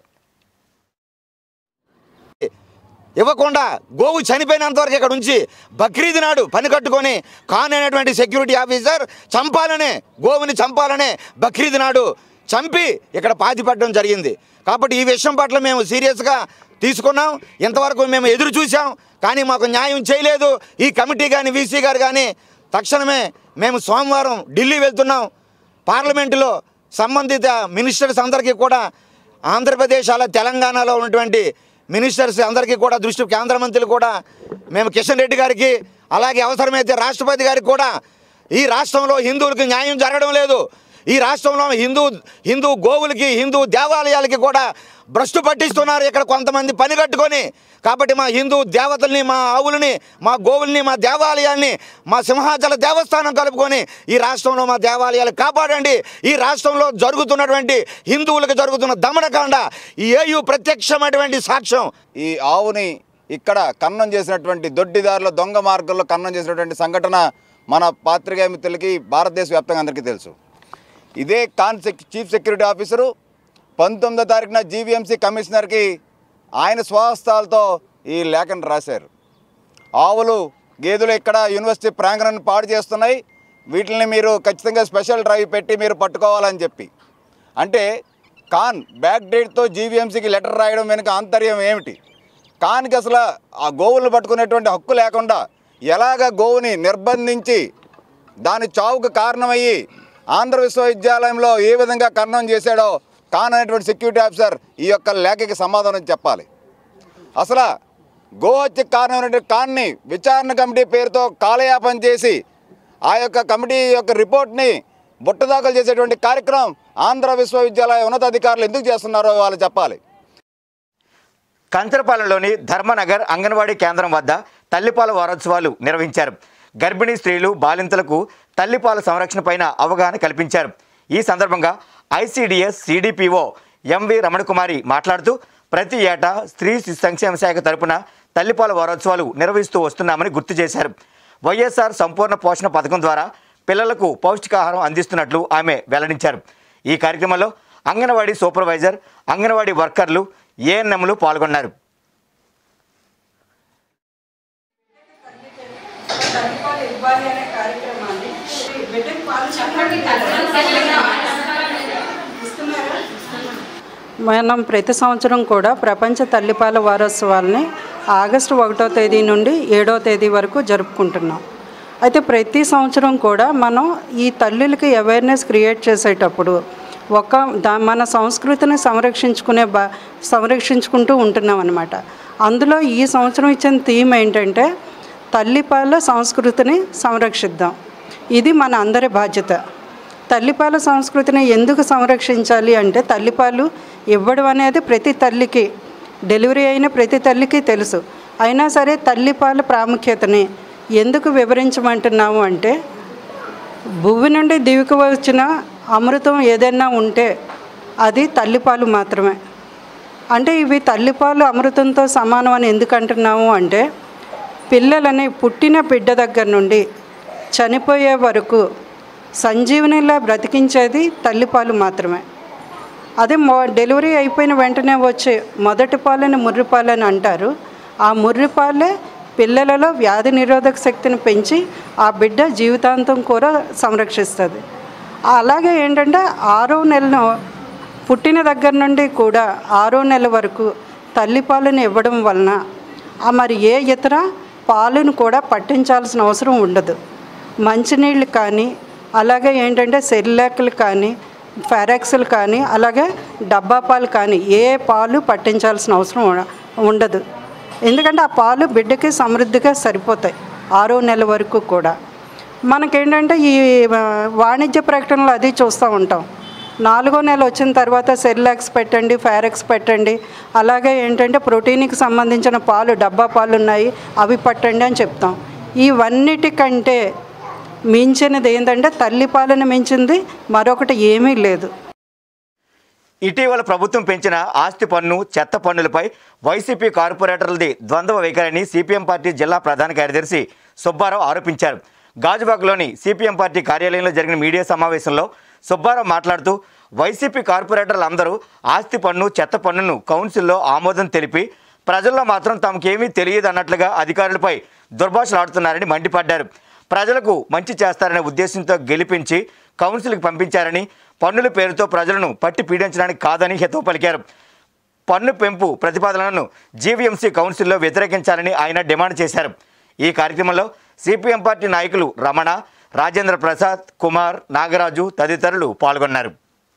ఇవ్వకుండా గోవు చనిపోయినంత వరకు ఇక్కడ ఉంచి బక్రీద్ నాడు పని కట్టుకొని ఖాన్ అనేటువంటి సెక్యూరిటీ ఆఫీసర్ చంపాలనే గోవుని చంపాలనే బక్రీద్ నాడు చంపి ఇక్కడ పాతిపెట్టడం జరిగింది కాబట్టి ఈ విషయం పట్ల మేము సీరియస్గా తీసుకున్నాం ఇంతవరకు మేము ఎదురు చూసాం కానీ మాకు న్యాయం చేయలేదు ఈ కమిటీ కానీ వీసీ గారు కానీ తక్షణమే మేము సోమవారం ఢిల్లీ వెళ్తున్నాం పార్లమెంటులో సంబంధిత మినిస్టర్స్ అందరికీ కూడా ఆంధ్రప్రదేశ్ అలా తెలంగాణలో ఉన్నటువంటి మినిస్టర్స్ అందరికీ కూడా దృష్టి కేంద్ర మంత్రులు కూడా మేము కిషన్ రెడ్డి గారికి అలాగే అవసరమైతే రాష్ట్రపతి గారికి కూడా ఈ రాష్ట్రంలో హిందువులకు న్యాయం జరగడం లేదు ఈ రాష్ట్రంలో హిందూ హిందూ గోవులకి హిందూ దేవాలయాలకి కూడా భ్రష్టు పట్టిస్తున్నారు ఇక్కడ కొంతమంది పని కట్టుకొని కాబట్టి మా హిందూ దేవతల్ని మా ఆవులని మా గోవుల్ని మా దేవాలయాల్ని మా సింహాచల దేవస్థానం కలుపుకొని ఈ రాష్ట్రంలో మా దేవాలయాలు కాపాడండి ఈ రాష్ట్రంలో జరుగుతున్నటువంటి హిందువులకు జరుగుతున్న దమనకాండ ఈ ఏయు ప్రత్యక్షమైనటువంటి సాక్ష్యం ఈ ఆవుని ఇక్కడ కన్నం చేసినటువంటి దొడ్డిదారుల దొంగ మార్గంలో కన్నం చేసినటువంటి సంఘటన మన పాత్రికేయ మిత్రులకి భారతదేశ వ్యాప్తంగా అందరికీ తెలుసు ఇదే కాన్ సెక్ చీఫ్ సెక్యూరిటీ ఆఫీసరు పంతొమ్మిదో తారీఖున జీవీఎంసీ కమిషనర్కి ఆయన స్వహస్తాలతో ఈ లేఖను రాశారు ఆవులు గేదెలు ఇక్కడ యూనివర్సిటీ ప్రాంగణాన్ని పాడు చేస్తున్నాయి వీటిని మీరు ఖచ్చితంగా స్పెషల్ డ్రైవ్ పెట్టి మీరు పట్టుకోవాలని చెప్పి అంటే కాన్ బ్యాక్ డేట్తో జీవీఎంసీకి లెటర్ రాయడం వెనుక ఆంతర్యం ఏమిటి కాన్కి అసలు ఆ గోవులను పట్టుకునేటువంటి హక్కు లేకుండా ఎలాగ గోవుని నిర్బంధించి దాని చావుకు కారణమయ్యి ఆంధ్ర విశ్వవిద్యాలయంలో ఏ విధంగా కర్ణం చేశాడో కాన్ అనేటువంటి సెక్యూరిటీ ఆఫీసర్ ఈ యొక్క లేఖకి సమాధానం చెప్పాలి అసలు గోహత్యకు కారణమైనటువంటి కాన్ని విచారణ కమిటీ పేరుతో కాలయాపన చేసి ఆ యొక్క కమిటీ యొక్క రిపోర్ట్ని బుట్టదాఖలు చేసేటువంటి కార్యక్రమం ఆంధ్ర విశ్వవిద్యాలయ ఉన్నతాధికారులు ఎందుకు చేస్తున్నారో వాళ్ళు చెప్పాలి కంచరపాలెంలోని ధర్మనగర్ అంగన్వాడీ కేంద్రం వద్ద తల్లిపాల వారోత్సవాలు నిర్వహించారు గర్భిణీ స్త్రీలు బాలింతలకు తల్లిపాల సంరక్షణ పైన అవగాహన కల్పించారు ఈ సందర్భంగా ఐసీడీఎస్ సిడిపిఓ ఎంవి రమణకుమారి మాట్లాడుతూ ప్రతి ఏటా స్త్రీ శిశు సంక్షేమ శాఖ తరపున తల్లిపాల వారోత్సవాలు నిర్వహిస్తూ వస్తున్నామని గుర్తు చేశారు వైఎస్ఆర్ సంపూర్ణ పోషణ పథకం ద్వారా పిల్లలకు పౌష్టికాహారం అందిస్తున్నట్లు ఆమె వెల్లడించారు ఈ కార్యక్రమంలో అంగన్వాడీ సూపర్వైజర్ అంగన్వాడీ వర్కర్లు ఏఎన్ఎంలు పాల్గొన్నారు తల్లిపాలు ఇవ్వాలి అనే కార్యక్రమాన్ని బిడ్డకి పాలు ఇస్తున్నారా మనం ప్రతి సంవత్సరం కూడా ప్రపంచ తల్లిపాల వారోత్సవాల్ని ఆగస్టు ఒకటో తేదీ నుండి ఏడో తేదీ వరకు జరుపుకుంటున్నాం అయితే ప్రతి సంవత్సరం కూడా మనం ఈ తల్లులకి అవేర్నెస్ క్రియేట్ చేసేటప్పుడు ఒక దా మన సంస్కృతిని సంరక్షించుకునే బా సంరక్షించుకుంటూ ఉంటున్నాం అనమాట అందులో ఈ సంవత్సరం ఇచ్చిన థీమ్ ఏంటంటే తల్లిపాల సంస్కృతిని సంరక్షిద్దాం ఇది మన అందరి బాధ్యత తల్లిపాల సంస్కృతిని ఎందుకు సంరక్షించాలి అంటే తల్లిపాలు ఇవ్వడం అనేది ప్రతి తల్లికి డెలివరీ అయిన ప్రతి తల్లికి తెలుసు అయినా సరే తల్లిపాల ప్రాముఖ్యతని ఎందుకు వివరించమంటున్నాము అంటే భువి నుండి దివికి వచ్చిన అమృతం ఏదైనా ఉంటే అది తల్లిపాలు మాత్రమే అంటే ఇవి తల్లిపాలు అమృతంతో సమానం అని ఎందుకు అంటున్నాము అంటే పిల్లలని పుట్టిన బిడ్డ దగ్గర నుండి చనిపోయే వరకు సంజీవనిలా బ్రతికించేది తల్లిపాలు మాత్రమే అదే మొ డెలివరీ అయిపోయిన వెంటనే వచ్చే మొదటి పాలని ముర్రిపాలు అని అంటారు ఆ ముర్రిపాలే పిల్లలలో వ్యాధి నిరోధక శక్తిని పెంచి ఆ బిడ్డ జీవితాంతం కూడా సంరక్షిస్తుంది అలాగే ఏంటంటే ఆరో నెలను పుట్టిన దగ్గర నుండి కూడా ఆరో నెల వరకు తల్లిపాలను ఇవ్వడం వలన ఆ మరి ఏ ఇతర పాలను కూడా పట్టించాల్సిన అవసరం ఉండదు మంచినీళ్ళు కానీ అలాగే ఏంటంటే సెరిలాక్లు కానీ ఫెరాక్స్లు కానీ అలాగే డబ్బా పాలు కానీ ఏ పాలు పట్టించాల్సిన అవసరం ఉ- ఉండదు ఎందుకంటే ఆ పాలు బిడ్డకి సమృద్ధిగా సరిపోతాయి ఆరో నెల వరకు కూడా మనకేంటంటే ఈ ఆ, వాణిజ్య ప్రకటనలు అది చూస్తూ ఉంటాం నాలుగో నెల వచ్చిన తర్వాత సెరిలాక్స్ పెట్టండి ఫారెక్స్ పెట్టండి అలాగే ఏంటంటే ప్రోటీన్కి సంబంధించిన పాలు డబ్బా పాలు ఉన్నాయి అవి పట్టండి అని చెప్తాం ఇవన్నిటికంటే మించినది ఏంటంటే తల్లి పాలన మించింది మరొకటి ఏమీ లేదు ఇటీవల ప్రభుత్వం పెంచిన ఆస్తి పన్ను చెత్త పన్నులపై వైసీపీ కార్పొరేటర్లది ద్వంద్వ వైఖరిని సిపిఎం పార్టీ జిల్లా ప్రధాన కార్యదర్శి సుబ్బారావు ఆరోపించారు గాజువాకలోని సిపిఎం పార్టీ కార్యాలయంలో జరిగిన మీడియా సమావేశంలో సుబ్బారావు మాట్లాడుతూ వైసీపీ కార్పొరేటర్లు అందరూ ఆస్తి పన్ను చెత్త పన్నును కౌన్సిల్లో ఆమోదం తెలిపి ప్రజల్లో మాత్రం తమకేమీ తెలియదు అన్నట్లుగా అధికారులపై దుర్భాషలు ఆడుతున్నారని మండిపడ్డారు ప్రజలకు మంచి చేస్తారనే ఉద్దేశంతో గెలిపించి కౌన్సిల్కి పంపించారని పన్నుల పేరుతో ప్రజలను పట్టి పీడించడానికి కాదని హితవు పలికారు పన్ను పెంపు ప్రతిపాదనలను జీవీఎంసీ కౌన్సిల్లో వ్యతిరేకించాలని ఆయన డిమాండ్ చేశారు ఈ కార్యక్రమంలో సిపిఎం పార్టీ నాయకులు రమణ రాజేంద్ర ప్రసాద్ కుమార్ నాగరాజు తదితరులు పాల్గొన్నారు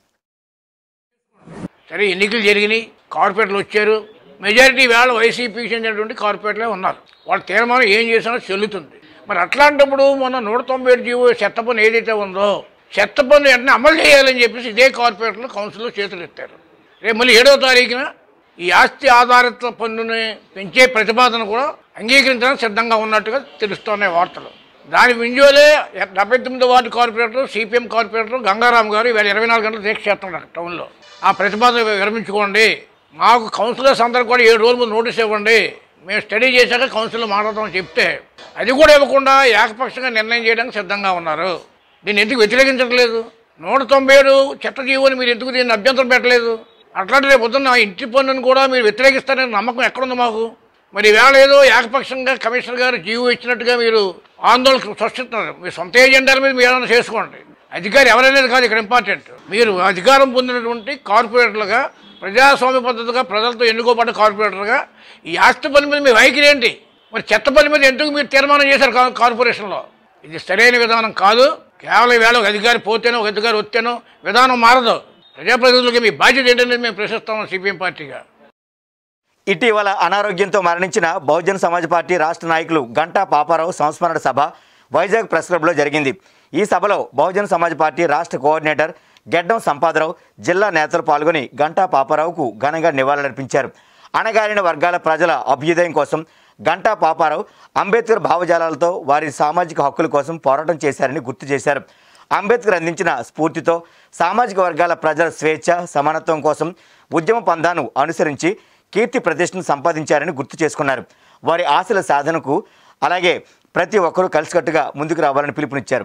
సరే ఎన్నికలు జరిగినాయి కార్పొరేటర్లు వచ్చారు మెజారిటీ వేళ వైసీపీకి చెందినటువంటి కార్పొరేటర్లే ఉన్నారు వాళ్ళ తీర్మానం ఏం చేసినా చెల్లుతుంది మరి అట్లాంటప్పుడు మొన్న నూట తొంభై ఏడు జీవో చెత్త పన్ను ఏదైతే ఉందో చెత్త పన్ను వెంటనే అమలు చేయాలని చెప్పేసి ఇదే కార్పొరేటర్లు కౌన్సిల్లో చేతులు ఎత్తారు రేపు మళ్ళీ ఏడవ తారీఖున ఈ ఆస్తి ఆధారిత పన్నుని పెంచే ప్రతిపాదన కూడా అంగీకరించడానికి సిద్ధంగా ఉన్నట్టుగా తెలుస్తున్నాయి వార్తలు దాని వింజోలే డెబ్బై తొమ్మిదో ward corporator CPM corporator Gangaram garu ఇవాళ ఇరవై నాలుగు గంటలు దీక్ష చేస్తున్నారు టౌన్లో ఆ ప్రతిపాదన విరమించుకోండి మాకు కౌన్సిలర్స్ అందరూ కూడా ఏడు రోజుల ముందు నోటీస్ ఇవ్వండి మేము స్టడీ చేశాక కౌన్సిల్లో మాట్లాడతామని చెప్తే అది కూడా ఇవ్వకుండా ఏకపక్షంగా నిర్ణయం చేయడానికి సిద్ధంగా ఉన్నారు దీన్ని ఎందుకు వ్యతిరేకించట్లేదు నూట తొంభై ఏడు చెత్త జీవోని మీరు ఎందుకు దీన్ని అభ్యంతరం పెట్టలేదు అట్లాంటి రేపు పొద్దున్న ఇంటి పన్నును కూడా మీరు వ్యతిరేకిస్తారనే నమ్మకం ఎక్కడుంది మాకు మరి వేళ ఏదో ఏకపక్షంగా కమిషనర్ గారు జీవో ఇచ్చినట్టుగా మీరు ఆందోళన సృష్టిస్తున్నారు మీ సొంత ఏజెండాల మీద మీరు ఏమైనా చేసుకోండి అధికారి ఎవరైనా కాదు ఇక్కడ ఇంపార్టెంట్ మీరు అధికారం పొందినటువంటి కార్పొరేటర్లుగా ప్రజాస్వామ్య పద్ధతిగా ప్రజలతో ఎన్నుకోబడ్డ కార్పొరేటర్గా ఈ ఆస్తి పని మీద మీ వైఖరి ఏంటి మరి చెత్త పని మీద ఎందుకు మీరు తీర్మానం చేశారు కా- కార్పొరేషన్లో ఇది సరైన విధానం కాదు కేవలం వేళ ఒక అధికారి పోతేనో ఒక అధికారి వస్తేనో విధానం మారదు ప్రజాప్రతినిధులకి మీ బాధ్యత ఏంటనేది మేము ప్రశ్నిస్తాం సిపిఎం పార్టీగా ఇటీవల అనారోగ్యంతో మరణించిన బహుజన్ సమాజ్ పార్టీ రాష్ట్ర నాయకులు గంటా పాపారావు సంస్మరణ సభ వైజాగ్ ప్రెస్ క్లబ్లో జరిగింది ఈ సభలో బహుజన్ సమాజ్ పార్టీ రాష్ట్ర కోఆర్డినేటర్ గెడ్డం సంపాదరావు జిల్లా నేతలు పాల్గొని గంటా పాపారావుకు ఘనంగా నివాళులర్పించారు అణగారిన వర్గాల ప్రజల అభ్యుదయం కోసం గంటా పాపారావు అంబేద్కర్ భావజాలాలతో వారి సామాజిక హక్కుల కోసం పోరాటం చేశారని గుర్తు చేశారు అంబేద్కర్ అందించిన స్ఫూర్తితో సామాజిక వర్గాల ప్రజల స్వేచ్ఛ సమానత్వం కోసం ఉద్యమ పందాను అనుసరించి కీర్తి ప్రతిష్టను సంపాదించారని గుర్తు చేసుకున్నారు వారి ఆశల సాధనకు అలాగే ప్రతి ఒక్కరూ కలిసికట్టుగా ముందుకు రావాలని పిలుపునిచ్చారు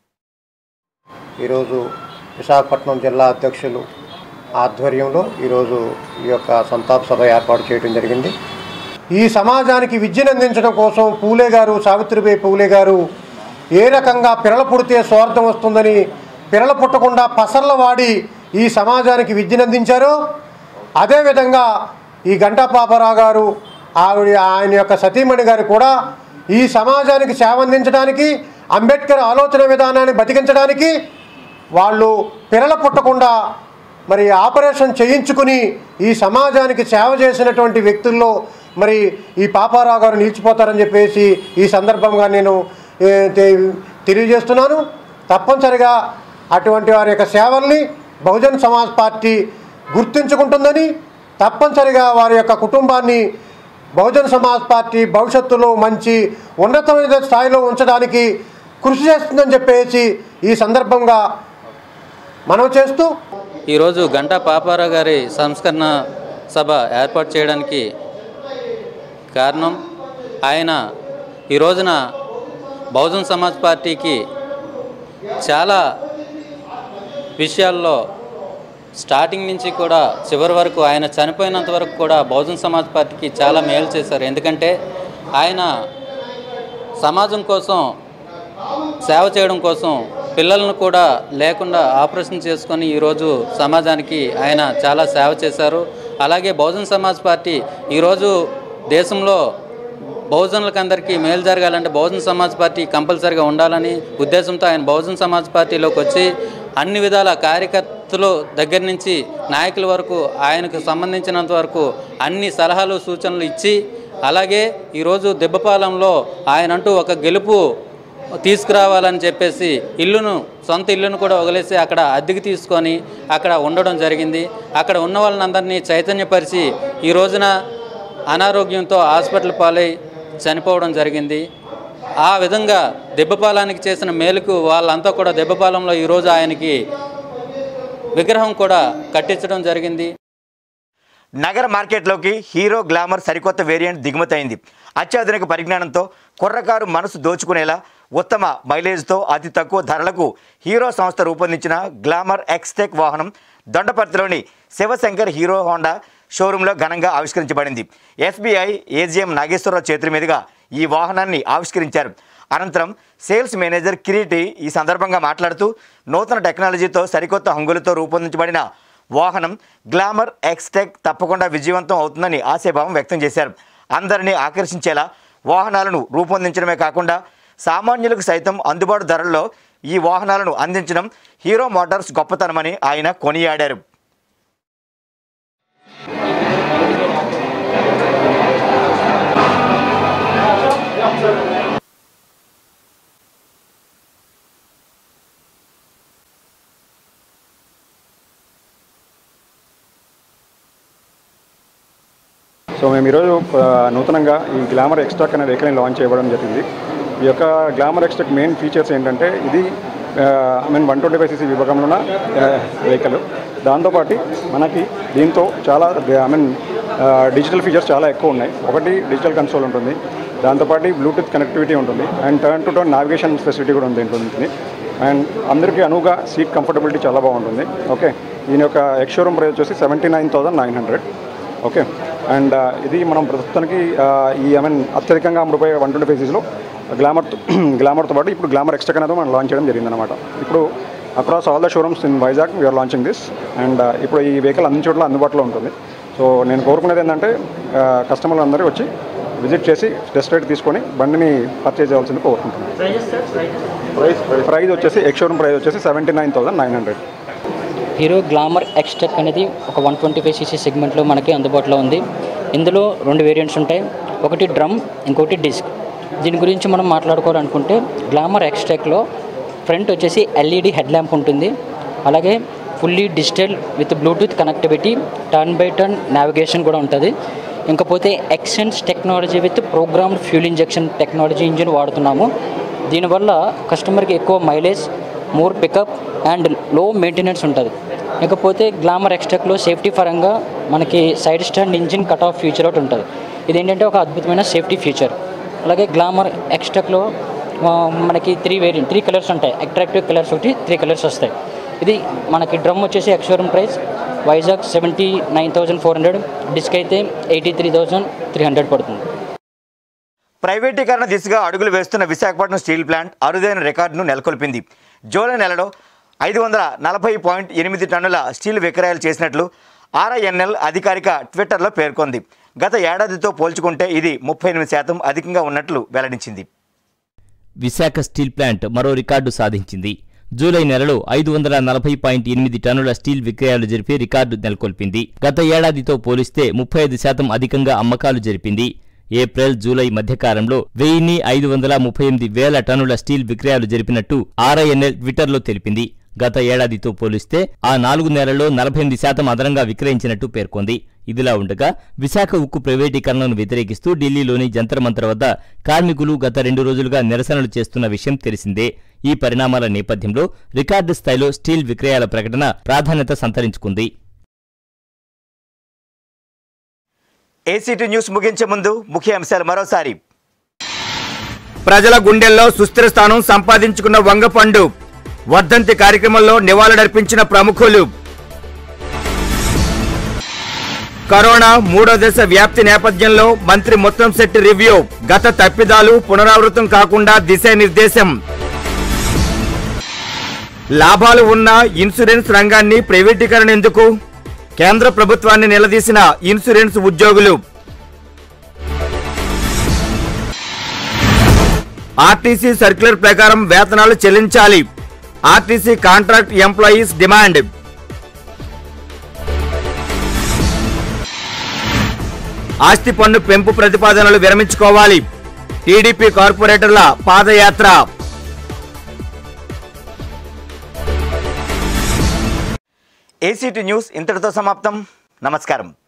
ఈరోజు విశాఖపట్నం జిల్లా అధ్యక్షులు ఆధ్వర్యంలో ఈరోజు ఈ యొక్క సంతాప సభ ఏర్పాటు చేయడం జరిగింది ఈ సమాజానికి విద్యను అందించడం కోసం పూలే గారు సావిత్రిబాయి పూలే గారు ఏ రకంగా పిరల పుడితే స్వార్థం వస్తుందని పిరల పుట్టకుండా పసర్ల వాడి ఈ సమాజానికి విద్యను అందించారో అదేవిధంగా ఈ గంటా పాపారావు గారు ఆవిడ ఆయన యొక్క సతీమణి గారు కూడా ఈ సమాజానికి సేవ అందించడానికి అంబేద్కర్ ఆలోచన విధానాన్ని బతికించడానికి వాళ్ళు పిరల పుట్టకుండా మరి ఆపరేషన్ చేయించుకుని ఈ సమాజానికి సేవ చేసినటువంటి వ్యక్తుల్లో మరి ఈ పాపారావు గారు నిలిచిపోతారని చెప్పేసి ఈ సందర్భంగా నేను ఏ, తె- తెలియజేస్తున్నాను తప్పనిసరిగా అటువంటి వారి యొక్క సేవల్ని బహుజన్ సమాజ్ పార్టీ గుర్తించుకుంటుందని తప్పనిసరిగా వారి యొక్క కుటుంబాన్ని బహుజన్ సమాజ్ పార్టీ భవిష్యత్తులో మంచి ఉన్నతమైన స్థాయిలో ఉంచడానికి కృషి చేస్తుందని చెప్పేసి ఈ సందర్భంగా మనం చేస్తూ ఈరోజు గంటా పాపారావు గారి సంస్కరణ సభ ఏర్పాటు చేయడానికి కారణం ఆయన ఈ రోజున బహుజన్ సమాజ్ పార్టీకి చాలా విషయాల్లో స్టార్టింగ్ నుంచి కూడా చివరి వరకు ఆయన చనిపోయినంత వరకు కూడా బహుజన్ సమాజ్ పార్టీకి చాలా మేలు చేశారు ఎందుకంటే ఆయన సమాజం కోసం సేవ చేయడం కోసం పిల్లలను కూడా లేకుండా ఆపరేషన్ చేసుకొని ఈరోజు సమాజానికి ఆయన చాలా సేవ చేశారు అలాగే బహుజన్ సమాజ్ పార్టీ ఈరోజు దేశంలో బహుజనులకు అందరికీ మేలు జరగాలంటే బహుజన్ సమాజ్ పార్టీ కంపల్సరిగా ఉండాలని ఉద్దేశంతో ఆయన బహుజన్ సమాజ్ పార్టీలోకి వచ్చి అన్ని విధాల కార్యకర్తలు దగ్గర నుంచి నాయకుల వరకు ఆయనకు సంబంధించినంత వరకు అన్ని సలహాలు సూచనలు ఇచ్చి అలాగే ఈరోజు దెబ్బపాలెంలో ఆయన అంటూ ఒక గెలుపు తీసుకురావాలని చెప్పేసి ఇల్లును సొంత ఇల్లును కూడా వదిలేసి అక్కడ అద్దెకి తీసుకొని అక్కడ ఉండడం జరిగింది అక్కడ ఉన్న వాళ్ళందరినీ చైతన్యపరిచి ఈ రోజున అనారోగ్యంతో హాస్పిటల్ పాలై చనిపోవడం జరిగింది ఆ విధంగా దెబ్బపాలానికి చేసిన మేలుకు వాళ్ళంతా కూడా దెబ్బపాలెంలో ఈరోజు ఆయనకి విగ్రహం కూడా కట్టించడం జరిగింది నగర మార్కెట్లోకి హీరో గ్లామర్ సరికొత్త వేరియంట్ దిగుమతైంది అత్యాధునిక పరిజ్ఞానంతో కుర్రకారు మనసు దోచుకునేలా ఉత్తమ మైలేజ్తో అతి తక్కువ ధరలకు హీరో సంస్థ రూపొందించిన గ్లామర్ ఎక్స్టెక్ వాహనం దొండపర్తిలోని శివశంకర్ హీరో హోండా షోరూంలో ఘనంగా ఆవిష్కరించబడింది ఎస్బీఐ ఏజీఎం నాగేశ్వరరావు చేతుల మీదుగా ఈ వాహనాన్ని ఆవిష్కరించారు అనంతరం సేల్స్ మేనేజర్ కిరీటి ఈ సందర్భంగా మాట్లాడుతూ నూతన టెక్నాలజీతో సరికొత్త హంగులతో రూపొందించబడిన వాహనం గ్లామర్ ఎక్స్టెక్ తప్పకుండా విజయవంతం అవుతుందని ఆశాభావం వ్యక్తం చేశారు అందరినీ ఆకర్షించేలా వాహనాలను రూపొందించడమే కాకుండా సామాన్యులకు సైతం అందుబాటు ధరల్లో ఈ వాహనాలను అందించడం హీరో మోటార్స్ గొప్పతనమని ఆయన కొనియాడారు సో మేము ఈరోజు ఆ, నూతనంగా ఈ గ్లామర్ ఎక్స్ట్రాక్ అనే వెహికల్ని లాంచ్ చేయడం జరిగింది ఈ యొక్క గ్లామర్ ఎక్స్ట్రాక్ మెయిన్ ఫీచర్స్ ఏంటంటే ఇది I mean one twenty five CC విభాగంలో ఉన్న వెహికల్ దాంతోపాటు మనకి దీంతో చాలా ఐ మీన్ డిజిటల్ ఫీచర్స్ చాలా ఎక్కువ ఉన్నాయి ఒకటి డిజిటల్ కన్సోల్ ఉంటుంది దాంతోపాటు బ్లూటూత్ కనెక్టివిటీ ఉంటుంది and turn to turn navigation facility కూడా ఉంది ఉంటుంది అండ్ అందరికీ అనువుగా సీట్ కంఫర్టబిలిటీ చాలా బాగుంటుంది ఓకే దీని యొక్క ఎక్స్షోరూమ్ ప్రైస్ వచ్చేసి seventy nine thousand nine hundred okay and ఇది మనం ప్రస్తుతానికి ఆ, ఈ ఐ మీన్ అత్యధికంగా అమ్ముడుపోయే వన్ ట్వంటీ ఫైవ్ సీసీలో గ్లామర్తో గ్లామర్తో పాటు ఇప్పుడు గ్లామర్ ఎక్స్ట్రా అనేది మనం లాంచ్ చేయడం జరిగిందనమాట ఇప్పుడు across all the showrooms in Vizag we're launching this and ఇప్పుడు ఈ వెహికల్ అన్ని చోట్ల అందుబాటులో ఉంటుంది సో నేను కోరుకునేది ఏంటంటే కస్టమర్లు అందరూ వచ్చి విజిట్ చేసి టెస్ట్ రైడ్ తీసుకొని బండిని పర్చేజ్ చేయాల్సింది కోరుకుంటున్నాను ప్రైస్ వచ్చేసి ఎక్స్షోరూమ్ ప్రైస్ వచ్చేసి seventy nine thousand nine hundred Hero Glamour Xtec అనేది ఒక వన్ ట్వంటీ ఫైవ్ సీసీ సెగ్మెంట్లో మనకి అందుబాటులో ఉంది ఇందులో రెండు వేరియంట్స్ ఉంటాయి ఒకటి డ్రమ్ ఇంకోటి డిస్క్ దీని గురించి మనం మాట్లాడుకోవాలనుకుంటే గ్లామర్ ఎక్స్టెక్లో ఫ్రంట్ వచ్చేసి ఎల్ఈడి హెడ్ ల్యాంప్ ఉంటుంది అలాగే fully digital with Bluetooth connectivity turn by turn navigation కూడా ఉంటుంది ఇంకపోతే XSens technology with programmed fuel injection technology engine వాడుతున్నాము దీనివల్ల కస్టమర్కి ఎక్కువ mileage more pickup and low maintenance ఉంటుంది ఇకపోతే గ్లామర్ ఎక్స్ట్రాక్లో సేఫ్టీ పరంగా మనకి side stand engine cut off feature ఒకటి ఉంటుంది ఇది ఏంటంటే ఒక అద్భుతమైన సేఫ్టీ ఫీచర్ అలాగే గ్లామర్ ఎక్స్ట్రాక్లో మనకి త్రీ వేరియంట్ త్రీ కలర్స్ ఉంటాయి అట్రాక్టివ్ కలర్స్ ఒకటి త్రీ కలర్స్ వస్తాయి ఇది మనకి డ్రమ్ వచ్చేసి ex showroom price Vizag seventy nine thousand four hundred disc అయితే eighty three thousand three hundred పడుతుంది ప్రైవేటీకరణ దిశగా అడుగులు వేస్తున్న విశాఖపట్నం స్టీల్ ప్లాంట్ అరుదైన రికార్డును నెలకొల్పింది జూలై నెలలో ఐదు వందల నలభై పాయింట్ ఎనిమిది టన్నుల స్టీల్ విక్రయాలు చేసినట్లు ఆర్ఐఎన్ఎల్ అధికారిక ట్విట్టర్లో పేర్కొంది గత ఏడాదితో పోల్చుకుంటే ఇది ముప్పై ఎనిమిది శాతం అధికంగా ఉన్నట్లు వెల్లడించింది విశాఖ స్టీల్ ప్లాంట్ మరో రికార్డు సాధించింది జూలై నెలలో ఐదు వందల నలభై పాయింట్ ఎనిమిది టన్నుల స్టీల్ విక్రయాలు జరిపి రికార్డు నెలకొల్పింది గత ఏడాదితో పోలిస్తే ముప్పై ఐదు శాతం అధికంగా అమ్మకాలు జరిపింది ఏప్రిల్ జూలై మధ్యకాలంలో వెయ్యిన్ని ఐదు వందల ముప్పై ఎనిమిది వేల టన్నుల స్టీల్ విక్రయాలు జరిపినట్టు ఆర్ఐఎన్ఎల్ ట్విట్టర్లో తెలిపింది గత ఏడాదితో పోలిస్తే ఆ నాలుగు నెలల్లో నలభై ఎనిమిది శాతం అదనంగా విక్రయించినట్టు పేర్కొంది ఇదిలా ఉండగా విశాఖ ఉక్కు ప్రైవేటీకరణను వ్యతిరేకిస్తూ ఢిల్లీలోని జంతర్ మంతర్ వద్ద కార్మికులు గత రెండు రోజులుగా నిరసనలు చేస్తున్న విషయం తెలిసిందే ఈ పరిణామాల నేపథ్యంలో రికార్డు స్థాయిలో స్టీల్ విక్రయాల ప్రకటన ప్రాధాన్యత సంతరించుకుంది ఏసీటీ న్యూస్ ముగించే ముందు ముఖ్య అంశాలు మరోసారి ప్రజల గుండెల్లో సుస్థిర స్థానం సంపాదించుకున్న వంగపండు వర్ధంతి కార్యక్రమంలో నివాళులర్పించిన ప్రముఖులు కరోనా మూడో దశ వ్యాప్తి నేపథ్యంలో మంత్రి ముత్తంశెట్టి రివ్యూ గత తప్పిదాలు పునరావృతం కాకుండా దిశానిర్దేశం లాభాలు ఉన్న ఇన్సూరెన్స్ రంగాన్ని ప్రైవేటీకరణ ఎందుకు కేంద్ర ప్రభుత్వాన్ని నిలదీసిన ఇన్సూరెన్స్ ఉద్యోగులు ఆర్టీసీ సర్క్యులర్ ప్రకారం వేతనాలు చెల్లించాలి ఆర్టీసీ కాంట్రాక్ట్ ఎంప్లాయీస్ డిమాండ్ ఆస్తి పన్ను పెంపు ప్రతిపాదనలు విరమించుకోవాలి టీడీపీ కార్పొరేటర్ల పాదయాత్ర ఏసీటీ న్యూస్ ఇంతటితో సమాప్తం నమస్కారం